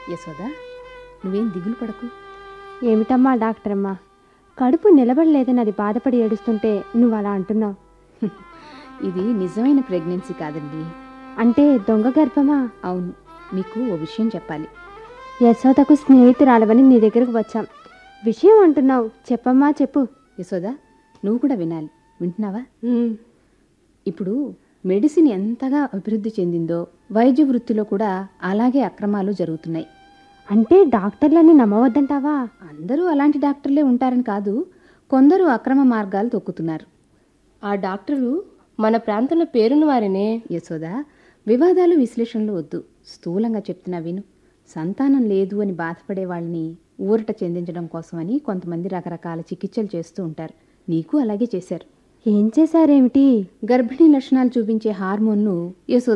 యశోద నువ్వేం దిగులు పడకు ఏమిటమ్మా డాక్టర్ అమ్మా కడుపు నిలబడలేదని అది బాధపడి ఏడుస్తుంటే నువ్వు అలా అంటున్నావు ఇది నిజమైన ప్రెగ్నెన్సీ కాదండి అంటే దొంగ గర్భమా అవును మీకు ఓ విషయం చెప్పాలి యశోదకు స్నేహితురాలవని నీ దగ్గరకు వచ్చాం విషయం అంటున్నావు చెప్పమ్మా చెప్పు యశోద నువ్వు కూడా వినాలి వింటున్నావా ఉమ్, ఇప్పుడు మెడిసిన్ ఎంతగా అభివృద్ధి చెందిందో వైద్య వృత్తిలో కూడా అలాగే అక్రమాలు జరుగుతున్నాయి అంటే డాక్టర్లని నమ్మవద్దంటావా అందరూ అలాంటి డాక్టర్లే ఉంటారని కాదు కొందరు అక్రమ మార్గాలు తొక్కుతున్నారు ఆ డాక్టరు మన ప్రాంతంలో పేరున్న వారినే యశోద వివాదాలు విశ్లేషణలు వద్దు స్థూలంగా చెప్తున్నా విను సంతానం లేదు అని బాధపడే వాళ్ళని ఊరట చెందించడం కోసమని కొంతమంది రకరకాల చికిత్సలు చేస్తూ ఉంటారు నీకు అలాగే చేశారు ఏం చేశారేమిటి గర్భిణీ లక్షణాలు చూపించే హార్మోన్ను యశోద